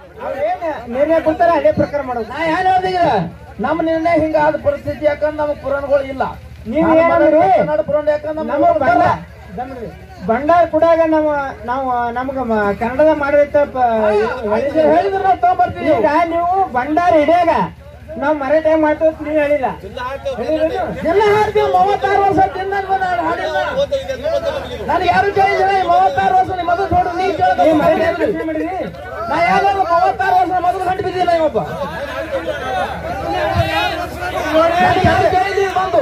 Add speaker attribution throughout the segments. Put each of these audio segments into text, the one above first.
Speaker 1: ಅವ್ರೇನ್ ನಿರ್ಣಯ ಕೊಡ್ತಾರ ಅದೇ ಪ್ರಕಾರ ಮಾಡೋದು
Speaker 2: ನಾ ಏನ್ ಹೇಳ್ದೀಗ ನಮ್ಮ ನಿರ್ಣಯ ಹಿಂಗಾದ ಪರಿಸ್ಥಿತಿ ಯಾಕಂದ್ರೆ ನಮ್ಮ ಪುರಾಣಗಳು ಇಲ್ಲ
Speaker 1: ನೀವ್ ಏನಂದ್ರಿ?
Speaker 2: ಕನ್ನಡ ಪುರಾಣ ಯಾಕಂದ್ರೆ
Speaker 1: ನಮ್ಮ
Speaker 2: ನಮ್ಮ
Speaker 1: ಬಂಡ ದಮ್ರಿ. ಭಂಡಾರ ಕುಡಾಗ ನಮ್ಮ ನಾವು ನಮ್ಗ ಮ- ಕನ್ನಡದ ಮಾಡಿದ
Speaker 2: ಹೇಳಿದ್ರೆ ನಾವು ತಗೊಂಡ್ಬರ್ತೀವಿ
Speaker 1: ಈಗ ನೀವು ಭಂಡಾರ ಹಿಡಿಯಾಗ ನಾವ್ ಮರಾಠ ಮಾಡ್ತೀವಿ ಅಂತ ನೀವ್ ಹೇಳಿಲ್ಲ ಹೇಳಿರೇನು?
Speaker 2: ಎಲ್ಲ ಹಾಡ್ತೀವಿ ಮೂವತ್ತಾರು ವರ್ಷ ತಿಂದ ಹಾಡಿಲ್ಲ ನನಗೆ ಯಾರು ಕೇಳಿದ್ರೆ ಈ ಮೂವತ್ತಾರು ವರ್ಷ ನಿಮ್ಮ ಮದುವೆ ನೋಡು ನೀ
Speaker 1: ನೀವ್
Speaker 2: ಕೇಳಿದ್ರೆ
Speaker 1: ಮರಾಠ ಪ್ರಶ್ನೆ ಮಾಡಿರಿ
Speaker 2: ನಾ ಯಾವ್ದಾದ್ರು ಮೂವತ್ತಾರು ವರ್ಷ ಮೊದಲು ಗಂಟು ಬಿದ್ದಿಲ್ಲ ಇವೊಬ್ಬ ನನಗೆ ಯಾರು ಕೇಳಿದ್ರಿ ಬಂದು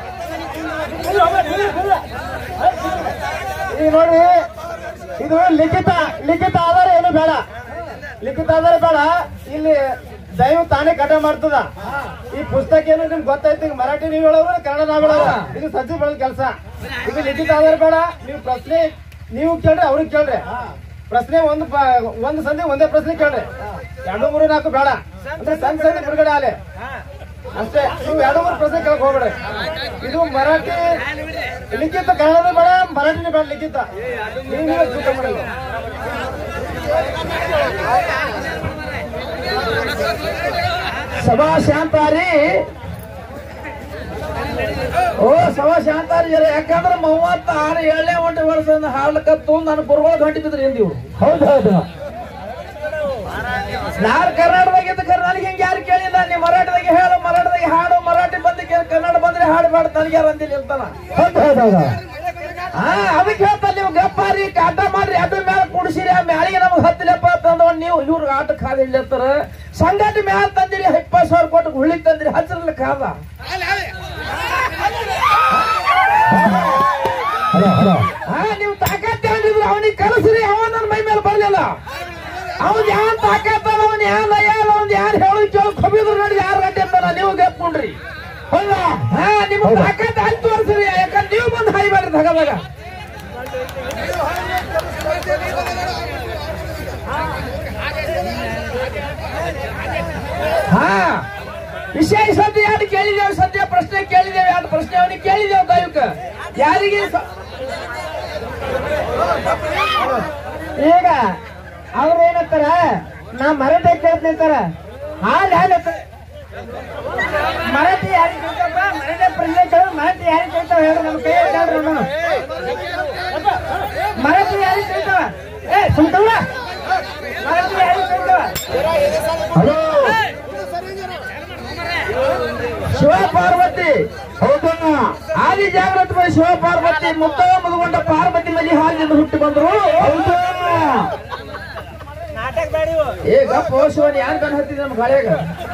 Speaker 1: ಈಗ ನೋಡ್ರಿ ಇದು ಲಿಖಿತ ಲಿಖಿತ ಆಧಾರ ಏನು ಬೇಡ ಲಿಖಿತ ಆಧಾರ ಬೇಡ ಇಲ್ಲಿ ದೈವ ತಾನೇ ಕಟ ಮಾಡ್ತದ ಈ ಪುಸ್ತಕ ಏನು ನಿಮ್ಗೆ ಗೊತ್ತೈತಿ ಈಗ ಮರಾಠಿ ನೀವು ಹೇಳೋರು ಕನ್ನಡ ನಾವ್ ಹೇಳೋರು ಇದು ಸಜ್ಜಿ ಬೆಳೆದ ಕೆಲಸ ಇದು ಲಿಖಿತ ಆಧಾರ ಬೇಡ ನೀವು ಪ್ರಶ್ನೆ ನೀವು ಕೇಳ್ರಿ ಅವ್ರಿಗೆ ಕೇಳ್ರಿ ಪ್ರಶ್ನೆ ಒಂದು ಪ- ಒಂದು ಸಂಧಿ ಒಂದೇ ಪ್ರಶ್ನೆ ಕೇಳ್ರಿ ಎರಡು ಮೂರು ನಾಲ್ಕು ಬೇಡ ಅಂದ್ರೆ ಸಣ್ಣ ಸಂಧಿ ಬಿಡುಗಡೆ ಆಲೆ ಅಷ್ಟೇ ನೀವು ಎರಡು ಮೂರು ಪ್ರಶ್ನೆ ಕೇಳಕ್ ಹೋಗ್ಬೇಡಿ ಇದು ಮರಾಠಿ ಲಿಖಿತ ಕನ್ನಡ ಬೇಡ ಮರಾಠಿನೇ ಬೇಡ ಲಿಖಿತ ನೀವು ನೀವೇ ತೂಕ ಮಾಡಿಲ್ಲ
Speaker 2: ಸಭಾ ಶಾಂತಾರಿ ಓ ಸಭಾ ಶಾಂತಾರಿ ಜರ ಯಾಕಂದ್ರೆ ಮೂವತ್ತಾರು ಏಳನೇ ಒಂಟು ವರ್ಷದಿಂದ ಹಾಡ್ಲಕತ್ತು ನನ್ನ ಗುರುಗಳು ಗಂಟು ಬಿದ್ರಿ ಹಿಂದಿವ್ರು
Speaker 1: ಹೌದು ಹೌದು
Speaker 2: ನಾನು ಕರ್ನಾಟಕದಾಗ ಇದ್ದ ನನಗೆ ಹಿಂಗೆ ಯಾರು ಕೇಳಿಲ್ಲ ನೀ ಮರಾಠದಾಗ ಹೇಳು ಮರಾಠದಾಗ ಹಾಡು ಮರಾಠಿ ಬಂದ ಕನ್ನಡ ಬಂದ್ರೆ ಹಾಡಬೇಡ ನನಗೆ ಯಾರು ಅಂದಿಲ್ಲ ಇರ್ತಾನ
Speaker 1: ಹೌದು ಹೌದು ಹೌದು
Speaker 2: ಹಾ ಅದಕ್ಕೆ ಹೇಳ್ತಾರೆ ನೀವು ಗಪ್ಪಾರಿ ಕಾಟ ಮಾಡ್ರಿ ಅದ್ರ ಮೇಲೆ ಕುಡಿಸಿರಿ ಆ ಮ್ಯಾಲಿಗೆ ನಮ್ಗೆ ಹತ್ತಲಪ್ಪ ತಂದವ್ ನೀವು ಇವ್ರಿಗೆ ಆಟ ಕಾದ ಇಲ್ಲಿರ್ತಾರ ಸಂಗತಿ ಮ್ಯಾಲ ತಂದಿರಿ ಇಪ್ಪತ್ತು ಸಾವಿರ ಕೊಟ್ಟು ಹುಳಿ ತಂದಿರಿ ಹಚ್ಚಿರ್ಲಿ ಕಾದ
Speaker 1: ಹಲೋ ಹಲೋ
Speaker 2: ಹಾ ನೀವು ತಾಕತ್ ಹೇಳಿದ್ರು ಅವನಿಗೆ ಕಲಿಸ್ರಿ ಅವ ನನ್ನ ಮೈ ಮೇಲೆ ಬರ್ಲಿಲ್ಲ ಅವ್ನ್ ಯಾನ್ ತಾಕತ್ ಅವನ್ ಯಾನ್ ಅಯ್ಯಲ್ಲ ಅವ್ನ್ ಯಾರು ಹೇಳು ಕೇಳು ಕಬಿದ್ರು ನೋಡಿ ಯಾರು ಗಂಟೆ ಅಂತಾನ ನೀವು ಗೆಪ್ಕೊಂಡ್ರಿ ಹೌದಾ ಹಾ ನಿಮ್ ತಾಕತ್ ಅಲ್ಲಿ ತೋರಿಸ್ರಿ ಯಾಕಂದ್ರೆ ನೀವು ಬಂದು ಹಾಯ್ಬೇಡ್ರಿ ತಗದಾಗ ಹಾ ವಿಷಯ ಸದ್ಯ ಯಾರು ಕೇಳಿದೇವೆ ಸದ್ಯ ಪ್ರಶ್ನೆ ಕೇಳಿದೇವೆ ಯಾರು ಪ್ರಶ್ನೆ ಅವನಿಗೆ ಕೇಳಿದೇವೆ ದೈವಕ್ಕೆ ಯಾರಿಗೆ ಸ-
Speaker 1: ಈಗ ಅವ್ರು ಏನಂತಾರ ನಾ ಮರಾಠಿ ಕೇಳ್ತೀನಿ ಅಂತಾರ ಹಾಲ್ ಹಾಲ್ ಅಂತಾರ. ಮರಾಠಿ ಯಾರಿಗೆ ಕೇಳ್ತಾರಪ್ಪ ಮರಾಠಿ ಪ್ರಶ್ನೆ ಕೇಳಿದ್ರೆ ಮರಾಠಿ ಯಾರಿಗೆ ಕೇಳ್ತಾವ ಹೇಳಿ ನಮ್ಮ ಕೈ ಹೇಳ್ರಿ ನೋಡೋಣ ಮರಾಠಿ ಯಾರಿಗೆ ಕೇಳ್ತಾವ ಏ ಸುಮ್ಕಲ್ಲ ಮರಾಠಿ ಯಾರಿಗೆ ಕೇಳ್ತಾವ
Speaker 2: ಹಲೋ ಶಿವ ಪಾರ್ವತಿ ಹೌದಾ ಆದಿ ಜಾಗೃತ ಬೈ ಶಿವ ಪಾರ್ವತಿ ಮುತ್ತ ಮುದುಗೊಂಡ ಪಾರ್ವತಿ ಮಲಿ ಹಾಲಿನಿಂದ ಹುಟ್ಟಿ ಬಂದ್ರು ಹೌದಾ ಏ ಗಪ್ಪ ಶಿವನ್ ಯಾನ್ ಕಣ್ ಹತ್ತಿದ ನಮ್ಮ ಗಾಳಿಯಾಗ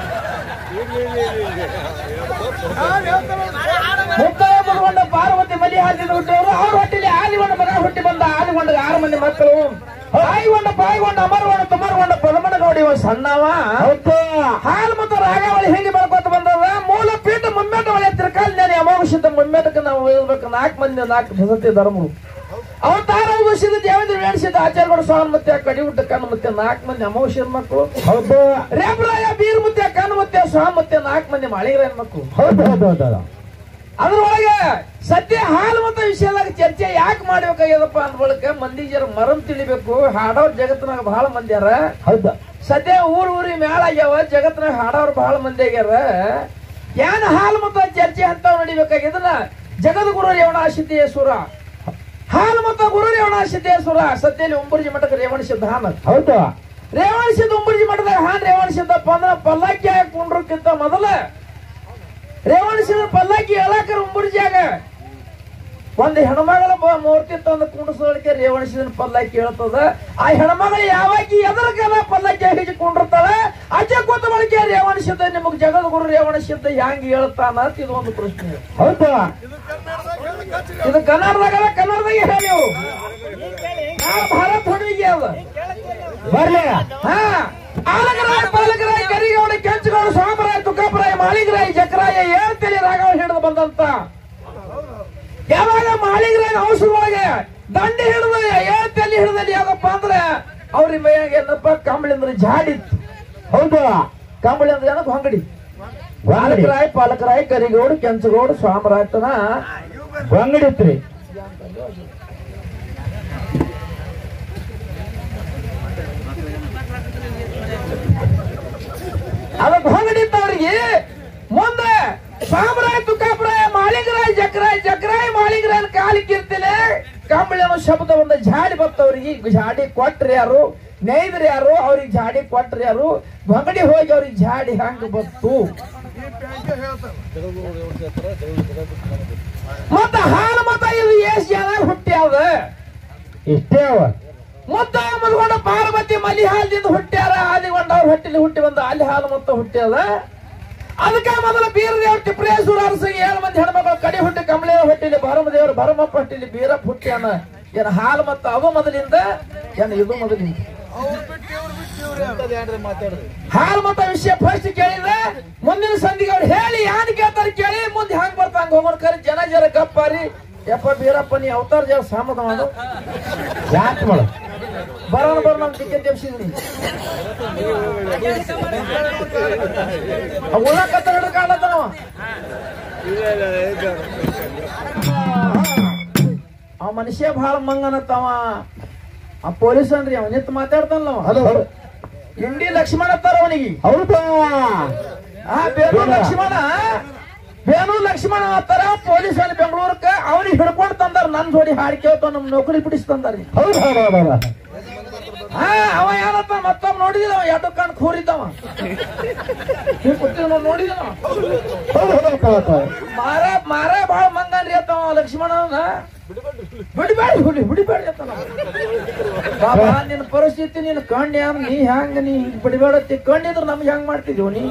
Speaker 2: ಮುತ್ತ ಮುದುಗೊಂಡ ಪಾರ್ವತಿ ಮಲಿ ಹಾಲಿನಿಂದ ಹುಟ್ಟಿದವರು ಅವ್ರ ಹೊಟ್ಟಿಲಿ ಆಲಿಗೊಂಡ ಮಗ ಹುಟ್ಟಿ ಬಂದ ಆಲಿಗೊಂಡ ಆರು ಮಂದಿ ಮಕ್ಕಳು ಹಾಯಿಗೊಂಡ ಪಾಯಿಗೊಂಡ ಅಮರಗೊಂಡ ತುಮರಗೊಂಡ ಪದಮನ ಗೌಡಿ ಇವ ಸಣ್ಣವ ಹಾಲು ಮತ್ತು ರಾಗಾವಳಿ ಹಿಂಗೆ ಬೆಳ್ಕೊತ ಬಂದದ ಮೂಲ ಪೀಠ ಮುಮ್ಮೇಟ ಒಳ್ಳೆ ತಿರ್ಕಾಲಿನ ಅಮೋಘಿಸಿದ ಮುಮ್ಮೇಟಕ್ಕೆ ನಾವು ಓದ್ಬೇಕು ನಾಲ್ಕು ಮಂದಿ ನಾಲ್ಕು ಸದಸ್ಯ ಧರ್ಮಗಳು ಅವತಾರ ಉಗಿಸಿದ ದೇವೇಂದ್ರ ವೇಣಿಸಿದ ಆಚಾರ್ಯಗೌಡ ಸ್ವಾಮಿ ಮತ್ತೆ ಕಡಿ ಊಟ ಕಣ್ಣು ಮತ್ತೆ ನಾಲ್ಕು ಮಂದಿ ಅಮೋಘಿಸಿದ ಮಕ್ಕಳು
Speaker 1: ಹೌದು
Speaker 2: ರೇಪರಾಯ ಬೀರ್ ಮುತ್ತೆ ಕಣ್ಣು ಮತ್ತೆ ಸ್ವಾಮಿ ಮತ್ತೆ ನಾಲ್ಕು ಮಂದಿ ಮಾಳಿಗರ ಮಕ್ಕಳು
Speaker 1: ಹೌದು ಹೌದು ಹೌದು
Speaker 2: ಅದ್ರೊಳಗೆ ಸದ್ಯ ಹಾಲು ಮತ್ತು ವಿಷಯದಾಗ ಚರ್ಚೆ ಯಾಕೆ ಮಾಡ್ಬೇಕಾಗ್ಯದಪ್ಪ ಅಂದ ಬಳಿಕ ಮಂದಿ ಜರ ಮರಂ ತಿಳಿಬೇಕು ಹಾಡೋರ್ ಜಗತ್ತಿನಾಗ ಬಹಳ ಮಂದಿ ಅರ
Speaker 1: ಹೌದು
Speaker 2: ಸದ್ಯ ಊರ್ ಊರಿ ಮೇಳ ಆಗ್ಯಾವ ಜಗತ್ತಿನಾಗ ಹಾಡೋರ್ ಬಹಳ ಮಂದಿ ಆಗ್ಯಾರ ಏನ್ ಹಾಲು ಮತ್ತು ಚರ್ಚೆ ಅಂತ ನಡಿಬೇಕಾಗಿದ್ರ ಜಗದ್ಗುರು ರೇವಣ ಸಿದ್ದೇಶ್ವರ ಹಾಲು ಮತ್ತು ಗುರು ರೇವಣ ಸಿದ್ದೇಶ್ವರ ಸದ್ಯದಲ್ಲಿ ಉಂಬರ್ಜಿ ಮಠಕ್ಕೆ ರೇವಣ ಸಿದ್ಧ ಹಾನ
Speaker 1: ಹೌದು
Speaker 2: ರೇವಣ ಸಿದ್ಧ ಉಂಬರ್ಜಿ ಮಠದಾಗ ಹಾನ್ ರೇವಣ ಸಿದ್ದಪ್ಪ ಅಂದ್ರ ಪಲ್ಲಕ್ಕಿ ಹಾಕೊಂಡ್ರಕ್ಕಿಂತ ಮೊದಲ ರೇವಣ ಸಿದ್ಧ ಪಲ್ಲಕ್ಕಿ ಹೇಳಾಕರ ಉಂಬರ್ಜಿಯಾಗ ಒಂದು ಹೆಣ್ಮಗಳ ಬ- ಮೂರ್ತಿ ತಂದು ಕುಂಡಿಸೋದಕ್ಕೆ ರೇವಣಿಸಿದ ಪಲ್ಲಕ್ಕಿ ಹೇಳ್ತದ ಆ ಹೆಣ್ಮಗಳು ಯಾವಾಗ ಎದರ ಕಾಲ ಪಲ್ಲಕ್ಕಿ ಹಿಡಿದು ಕುಂಡಿರ್ತಾಳೆ ಅಜ್ಜ ಕೂತ ಬಳಕೆ ರೇವಣಿಸಿದ್ದ ನಿಮಗ್ ಜಗದ್ಗುರು ರೇವಣಿಸಿದ್ದ ಹ್ಯಾಂಗ ಹೇಳ್ತಾನ ಅಂತ ಇದು ಒಂದು ಪ್ರಶ್ನೆ
Speaker 1: ಹೌದು
Speaker 2: ಇದು ಕನ್ನಡದಾಗ ಕನ್ನಡದಾಗ ಹೇಳಿ ಅವ್ರು. ಆ ಭಾರತ ಹುಡುಗಿಗೆ ಅದ
Speaker 1: ಬರ್ಲಿ
Speaker 2: ಹಾ ಆಲಗರಾಯ ಪಾಲಕರಾಯ ಕರಿಗೌಡ ಕೆಂಚಗೌಡ ಸ್ವಾಮರಾಯ ತುಕಾಪರಾಯ ಮಾಳಿಗರಾಯ ಜಕರಾಯ ಏಳ್ತೇಳಿ ರಾಘವ ಹಿಡಿದು ಬಂದಂತ ಯಾವಾಗ ಮಾಳಿಗರಾಯ ಔಷಧೊಳಗೆ ದಂಡಿ ಹಿಡಿದು ಏಳ್ತೇಲಿ ಹಿಡಿದಲ್ಲಿ ಯಾಕಪ್ಪ ಅಂದ್ರೆ ಅವ್ರ ಮೈಯಾಗ ಏನಪ್ಪ ಕಂಬಳಿ ಅಂದ್ರೆ ಜಾಡಿತ್ತು
Speaker 1: ಹೌದು
Speaker 2: ಕಂಬಳಿ ಅಂದ್ರೆ ಏನಪ್ಪ ಹೊಂಗಡಿ
Speaker 1: ಗೊಂಗಡಿ
Speaker 2: ಪಾಲಕರಾಯ ಪಾಲಕರಾಯ ಕರಿಗೌಡ ಕೆಂಚಗೌಡ ಸ್ವಾಮರಾಯತನ
Speaker 1: ಗೊಂಗಡಿ ಇತ್ರಿ
Speaker 2: ಅದಕ್ಕೆ ಹೊಂಗಡಿದ್ದವ್ರಿಗೆ ಮುಂದೆ ಸಾಮ್ರಾಯ ತುಕಾಪುರಾಯ ಮಾಳಿಗರಾಯ ಜಕ್ರಾಯ ಜಕ್ರಾಯ ಮಾಳಿಗರಾಯನ ಕಾಲಿಕ್ಕಿರ್ತಿಲೆ ಕಂಬಳಿನ ಶಬ್ದ ಒಂದು ಜಾಡಿ ಬರ್ತವ್ರಿಗೆ ಜಾಡಿ ಕೊಟ್ರಿ ಯಾರು ನೇಯ್ದ್ರಿ ಯಾರು ಅವ್ರಿಗೆ ಜಾಡಿ ಕೊಟ್ರಿ ಯಾರು ಬಂಗಡಿ ಹೋಗಿ ಅವ್ರಿಗೆ ಜಾಡಿ ಹಂಗ ಬತ್ತು ಮತ್ತ ಹಾಲು ಮತ ಇದು ಎಷ್ಟ್ ಜನ ಹುಟ್ಟ್ಯಾವ
Speaker 1: ಇಷ್ಟೇ ಅವ
Speaker 2: ಮುದ್ದ ಮುದ್ಕೊಂಡ ಪಾರ್ವತಿ ಮಲಿ ಹಾಲದಿಂದ ಹುಟ್ಟ್ಯಾರ ಆದಿಗೊಂಡ ಅವ್ರ ಹೊಟ್ಟಿಲಿ ಹುಟ್ಟಿ ಬಂದ ಅಲ್ಲಿ ಹಾಲು ಮೊತ್ತ ಹುಟ್ಟ್ಯಾದ ಅದಕ್ಕೆ ಮೊದಲ ಬೀರ ದೇವ್ರ ಟಿಪ್ರೇಶ್ವರ ಅರಸಿಗೆ ಏಳು ಮಂದಿ ಹೆಣ್ಮಕ್ಳು ಕಡಿ ಹುಟ್ಟಿ ಕಂಬಳಿ ಹೊಟ್ಟಿಲಿ ಭರಮ ದೇವ್ರು ಭರಮಪ್ಪ ಹೊಟ್ಟಿಲಿ ಬೀರಪ್ಪ ಹುಟ್ಟ್ಯಾನ ಏನ್ ಹಾಲು ಮತ್ತ ಅವ ಮೊದಲಿಂದ ಏನ್ ಇದು ಮೊದಲಿಂದ ಹಾಲು ಮತ ವಿಷಯ ಫಸ್ಟ್ ಕೇಳಿದ್ರೆ ಮುಂದಿನ ಸಂಧಿಗೆ ಅವ್ರು ಹೇಳಿ ಯಾನ್ ಕೇಳ್ತಾರ ಕೇಳಿ ಮುಂದೆ ಹಂಗ್ ಬರ್ತಾ ಹಂಗ ಹೋಗೋಣ ಕರಿ ಜನ ಜರ ಗಪ್ಪಾರಿ ಯಪ್ಪ ಬೀರಪ್ಪ ನೀ ಅವತಾರ ಜರ ಸಾಮದ ಮಾಡು
Speaker 1: ಯಾಕೆ ಮಾಡು
Speaker 2: ಬರೋಣ ಬರೋಣ ನಮ್ ಟಿಕೆಟ್ ತೆಪ್ಸಿದ್ರಿ ಉಳ್ಳಕತ್ತ ಹಿಡ್ಕಾಳತ್ತನವ ಅವ ಮನುಷ್ಯ ಬಹಳ ಮಂಗನತ್ತವ ಆ ಪೊಲೀಸ್ ಅನ್ರಿ ಅವ ನಿಂತು ಮಾತಾಡ್ತಾನಲ್ಲ
Speaker 1: ಹಲೋ
Speaker 2: ಇಂಡಿ ಲಕ್ಷ್ಮಣ ಅತ್ತಾರ ಅವನಿಗೆ
Speaker 1: ಹೌದಾ
Speaker 2: ಆ ಬೇಲೂರು ಲಕ್ಷ್ಮಣ ಬೇಲೂರು ಲಕ್ಷ್ಮಣ ಅಂತಾರ ಪೊಲೀಸ್ ಅಲ್ಲಿ ಬೆಂಗಳೂರಕ್ಕ ಅವ್ರಿಗೆ ಹಿಡ್ಕೊಂಡು ತಂದಾರ ನನ್ ಜೋಡಿ ಹಾಡಿ ಕೇಳ್ತಾವ ನಮ್ ನೌಕರಿ ಬಿಡಿಸ್ ತಂದಾರಿ
Speaker 1: ಹೌದು ಹೌದು ಹೌದು ಹೌದು
Speaker 2: ಹಾ ಅವ ಏನತ್ತ ಮತ್ತೊಬ್ಬ ನೋಡಿದಿಲ್ಲ ಅವ ಎರಡು ಕಣ್ ಕೂರಿದ್ದವ ನೀವು ಕೂತಿದ್ ನೋಡ್ ನೋಡಿದವ
Speaker 1: ಹೌದು ಹೌದು ಹೌದು ಹೌದು
Speaker 2: ಮಾರ ಮಾರ ಬಾಳ ಮಂಗನ್ರಿ ಅತ್ತವ ಲಕ್ಷ್ಮಣನ ಬಿಡಿಬೇಡಿ ಬಿಡಿ ಬಿಡಿಬೇಡಿ ಅತ್ತ ಬಾಬಾ ನಿನ್ನ ಪರಿಸ್ಥಿತಿ ನೀನು ಕಣ್ಣಿ ಯಾರು ನೀ ಹೆಂಗ ನೀ ಬಿಡಿಬೇಡತ್ತಿ ಕಣ್ಣಿದ್ರು ನಮ್ಗೆ ಹೆಂಗ್ ಮಾಡ್ತಿದ್ವು ನೀ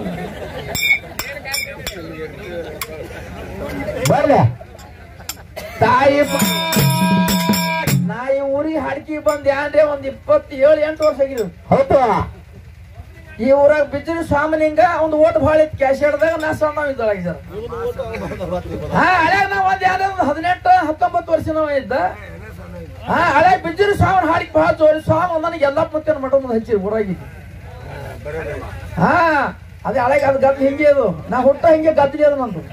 Speaker 1: ಬರ್ಲೆ
Speaker 2: ತಾಯಿ ಬ- ನಾ ಈ ಊರಿಗೆ ಹಡ್ಕಿ ಬಂದ್ ಯಾನ್ರೆ ಒಂದ್ ಇಪ್ಪತ್ತೇಳು ಎಂಟು ವರ್ಷ ಆಗಿದ್ವು
Speaker 1: ಹೌದು
Speaker 2: ಈ ಊರಾಗ ಬಿದ್ದಿನ ಸ್ವಾಮಿಲಿಂಗ ಒಂದು ಓಟ್ ಭಾಳ ಇತ್ತು ಕ್ಯಾಶ್ ಹಿಡ್ದಾಗ ನಾ ಸಣ್ಣ ಇದ್ದೊಳಗೆ ಸರ್ ಹಾ ಹಳೆ ನಾ ಒಂದ್ ಯಾವ್ದೋ ಒಂದು ಹದಿನೆಂಟು ಹತ್ತೊಂಬತ್ತು ವರ್ಷ ನಾವ ಇದ್ದ ಹಾ ಹಳೆ ಬಿದ್ದಿನ ಸ್ವಾಮಿ ಹಾಡಿಗೆ ಭಾಳ ಜೋರಿ ಸ್ವಾಮಿ ನನಗೆ ಎಲ್ಲ ಮುತ್ತಿನ ಮಠ ಮುಂದೆ ಹಚ್ಚಿ ಊರಾಗಿದ್ದು ಹಾ ಅದೇ ಹಳೆಗೆ ಅದು ಗದ್ದು ಹಿಂಗೆ ಅದು ನಾ ಹುಟ್ಟ ಹಿಂಗೆ ಗದ್ದಲಿ ಅದು ನಂದು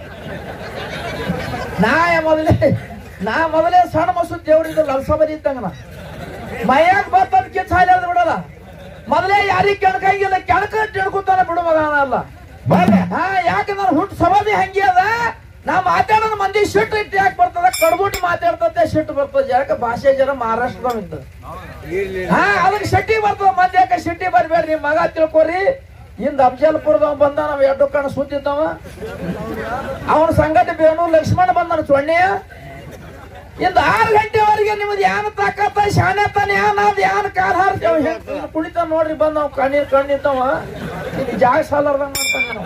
Speaker 2: ನಾ ಮೊದಲೇ ನಾ ಮೊದಲೇ ಸಣ್ಣ ಮಸು ದೇವ್ರಿದ್ದು ಲಲ್ಸ ಬರಿ ಇದ್ದಂಗ ನಾ ಮೈಯಾಗ ಬರ್ತದ ಕಿಚ್ಚ ಹಾಲಿ ಬಿಡಲ್ಲ ಮೊದಲೇ ಯಾರಿಗೆ ಕೆಣಕಂಗಿಲ್ಲ ಕೆಣಕ ತಿಳ್ಕೊತಾನೆ ಬಿಡು ಮಗ ಅಲ್ಲ
Speaker 1: ಬರ್ಲೆ
Speaker 2: ಹಾ ಯಾಕೆ ನಾನು ಹುಟ್ಟು ಸಮಾಧಿ ಹಂಗೆ ಅದ ನಾ ಮಾತಾಡೋದು ಮಂದಿ ಶಿಟ್ ಇಟ್ಟು ಯಾಕೆ ಬರ್ತದ ಕಡ್ಬುಟ್ಟು ಮಾತಾಡ್ತತೆ ಶಿಟ್ ಬರ್ತದ ಯಾಕೆ ಭಾಷೆ ಜನ ಮಹಾರಾಷ್ಟ್ರದಾಗ ಇದ್ದ ಹಾ ಅದಕ್ಕೆ ಶೆಟ್ಟಿ ಬರ್ತದ ಮಂದಿ ಯಾಕೆ ಶೆಟ್ಟಿ ಬರ್ಬೇಡ್ರಿ ನಿಮ್ ಮಗ ತಿಳ್ಕೊರಿ ಇಂದ ಅಫಜಲ್ಪುರದವ ಬಂದ ನಾವ್ ಎರಡು ಕಣ ಸುದ್ದಿದ್ದವ ಅವನ ಸಂಗತಿ ಬೇಣೂರು ಲಕ್ಷ್ಮಣ ಬಂದನ ಚೊಣ್ಣೆಯ ಇಂದ ಆರು ಗಂಟೆವರೆಗೆ ನಿಮ್ದು ಯಾನ ತಾಕತ್ತ ಶಾನೆ ತಾನೆ ಯಾನ ಅದ್ ಯಾನ ಕಾಲ್ ಹಾರ್ತೇವ ಕುಣಿತ ನೋಡ್ರಿ ಬಂದ್ ನಾವ್ ಕಣ್ಣೀರ್ ಕಣ್ಣಿದ್ದವ ಇಲ್ಲಿ ಜಾಗ ಸಾಲಾರ್ದಂಗ ಮಾಡ್ತಾನೆ ನಾವು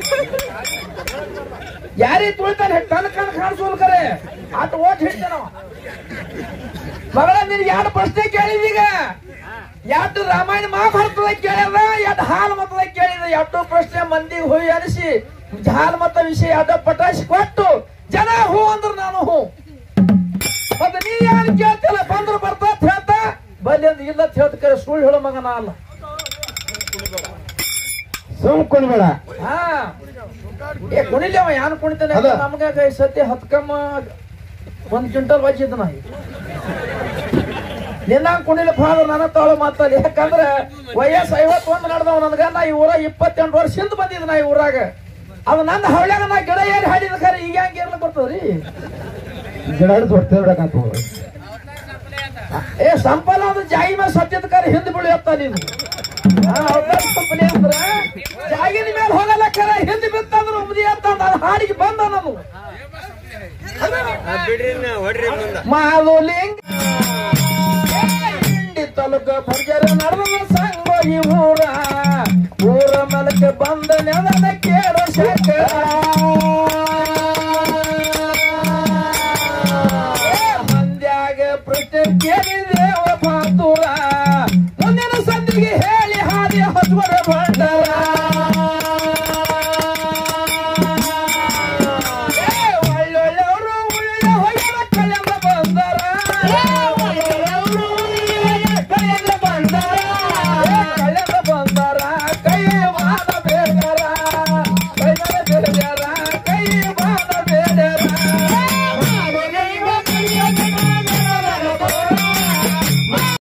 Speaker 2: ಯಾರಿಗೆ ತುಳಿತಾನೆ ಕಣ್ ಕಣ್ ಕಾಣಿಸೋಲ್ ಕರೆ ಆಟ ಓಟ್ ಹಿಡ್ತೇನೆ ನಾವು ಮಗಳ ನಿನಗೆ ಎರಡು ಪ್ರಶ್ನೆ ಕೇಳಿದೀಗ ಎರಡು ರಾಮಾಯಣ ಮಹಾಭಾರತದಾಗ ಕೇಳ್ಯದ ಎರಡು ಹಾಲು ಮತದಾಗ ಕೇಳಿದ ಎರಡು ಪ್ರಶ್ನೆ ಮಂದಿಗೆ ಹೋಗಿ ಅನಿಸಿ ಹಾಲು ಮತ ವಿಷಯ ಅಡ್ಡ ಪಟಾಶಿ ಕೊಟ್ಟು ಜನ ಹೂ ಅಂದ್ರ ನಾನು ಹೂ ಮತ್ತೆ ನೀ ಯಾರು ಕೇಳ್ತಿಲ್ಲ ಬಂದ್ರು ಬರ್ತಾ ಅಂತ ಹೇಳ್ತಾ ಬಲ್ಲಿ ಅಂದ್ ಇಲ್ಲ ಅಂತ ಹೇಳ್ತ ಕರೆ ಸುಳ್ಳು ಹೇಳೋ ಮಗನ ಅಲ್ಲ
Speaker 1: ಸುಮ್ ಕುಣ್ಬೇಡ
Speaker 2: ಹಾ ಏ ಕುಣಿಲಿ ಅವ ಯಾನ್ ಕುಣಿತಾನೆ
Speaker 1: ಅದ.
Speaker 2: ನಮ್ಗ ಕೈ ಸತಿ ಹತ್ಕಮ್ಮ ಒಂದ್ ಕ್ವಿಂಟಲ್ ವಜ್ಜಿದ್ ನಾ ನಿನ್ನ ಕುಣಿಲಿ ಭಾಳ ನನ್ನ ತಾಳು ಮಾತಾಡಿ ಯಾಕಂದ್ರೆ ವಯಸ್ಸು ಐವತ್ತೊಂದು ನಡೆದವ ನನಗ ನಾ ಈ ಊರಾಗ ಇಪ್ಪತ್ತೆಂಟು ವರ್ಷದಿಂದ ಬಂದಿದ್ದ ನಾ ಈ ಊರಾಗ ಅದು ನನ್ನ ಹಳ್ಳ್ಯಾಗ ನಾ ಗಿಡ ಏರಿ ಹಾಡಿದ ಖರೆ ಈಗ ಹೆಂಗ್ ಇರ್ಲಿಕ್ಕೆ ಬರ್ತದ್ರಿ
Speaker 1: ಗಿಡ ಹಿಡಿದು ಹೊಡ್ತೇವೆ ಬಿಡಕಂತ
Speaker 2: ಏ ಸಂಪಲ ಅಂದ್ರೆ ಜಾಗಿ ಮೇಲೆ ಸತ್ಯದ ಕರೆ ಹಿಂದ್ ಬೀಳಿಯತ್ತ ನೀನು ಹಾ, ಅವಕಾಶ ಸಂಪಲೆ ಅಂದ್ರ ಜಾಗಿನ ಮೇಲೆ ಹೋಗಲ್ಲ ಕರೆ ಹಿಂದ್ ಬಿತ್ತಂದ್ರ ಉಮ್ದಿ ಅಂತ ನಾನು ಹಾಡಿಗೆ ಬಂದ ನಾನು ಮಾಲುಲಿಂಗ ಹಿಂಡಿ ತಲುಕ ಭರ್ಜರ ನಡೆದ ಸಂಗ ಈ ಊರ ಊರ ಮಲಕ ಬಂದ ನೆಲದ ಕೇಳ ಶಂಕರ ಮಂದ್ಯಾಗ ಪ್ರಶ್ನೆ ಕೇಳಿದೇವ ಪಾತ